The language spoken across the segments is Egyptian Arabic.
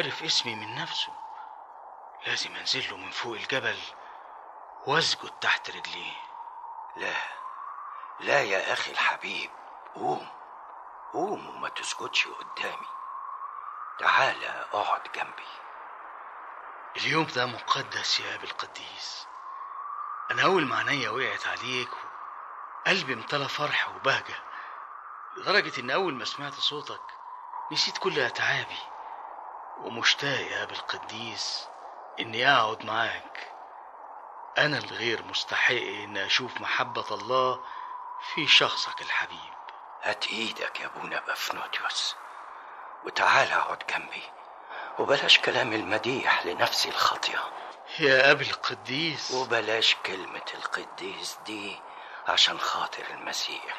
عرف اسمي من نفسه لازم انزل له من فوق الجبل واسجد تحت رجليه لا لا يا أخي الحبيب قوم قوم وما تسكتش قدامي تعالى اقعد جنبي اليوم ده مقدس يا ابي القديس انا اول ما عينيا وقعت عليك قلبي امتلى فرح وبهجه لدرجه ان اول ما سمعت صوتك نسيت كل اتعابي ومشتاق يا ابي القديس اني اقعد معاك انا الغير مستحق ان اشوف محبه الله في شخصك الحبيب هات ايدك يا ابونا بفنوتيوس وتعالى اقعد جنبي وبلاش كلام المديح لنفسي الخاطيه يا ابي القديس وبلاش كلمة القديس دي عشان خاطر المسيح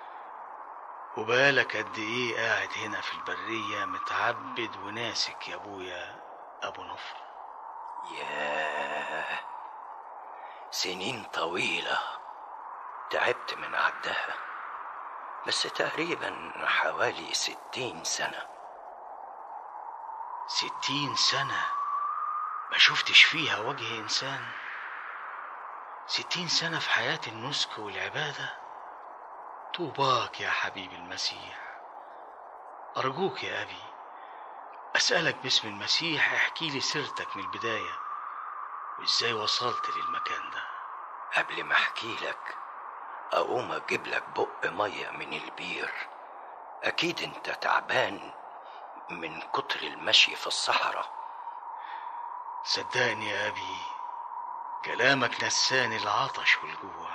وبالك قد ايه قاعد هنا في البرية متعبد وناسك يا ابويا ابو نفر ياه سنين طويلة تعبت من عدها بس تقريبا حوالي ستين سنة ستين سنة ما شفتش فيها وجه إنسان ستين سنة في حياة النسك والعبادة طوباك يا حبيب المسيح أرجوك يا أبي أسألك باسم المسيح احكي لي سيرتك من البداية وإزاي وصلت للمكان ده قبل ما احكي لك اقوم اجيب لك بق ميه من البير اكيد انت تعبان من كتر المشي في الصحراء صدقني يا أبي كلامك نساني العطش والجوع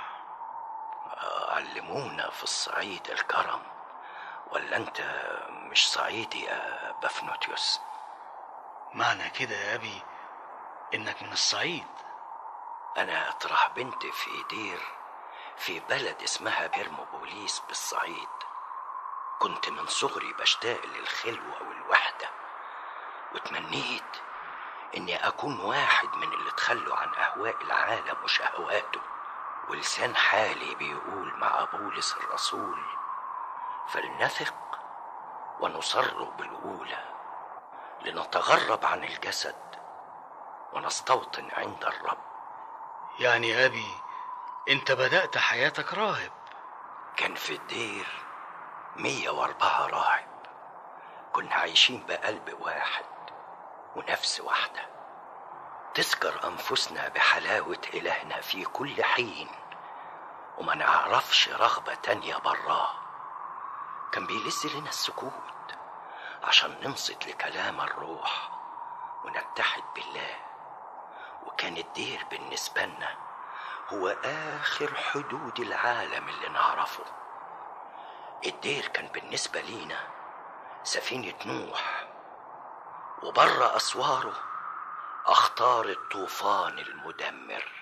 علمونا في الصعيد الكرم ولا انت مش صعيدي يا بفنوتيوس معنى كده يا أبي إنك من الصعيد انا اطرح بنت في دير في بلد اسمها بيرموبوليس بالصعيد كنت من صغري بشتاق للخلوة والوحدة وتمنيت اني اكون واحد من اللي تخلوا عن اهواء العالم وشهواته ولسان حالي بيقول مع بولس الرسول فلنثق ونصر بالاولى لنتغرب عن الجسد ونستوطن عند الرب يعني يا أبي أنت بدأت حياتك راهب كان في الدير مية واربعة راهب كنا عايشين بقلب واحد ونفس واحدة تذكر أنفسنا بحلاوة إلهنا في كل حين وما نعرفش رغبة تانية براه كان بيلز لنا السكوت عشان ننصت لكلام الروح ونتحد بالله وكان الدير بالنسبة لنا هو آخر حدود العالم اللي نعرفه الدير كان بالنسبة لينا سفينة نوح وبره أسواره أخطار الطوفان المدمر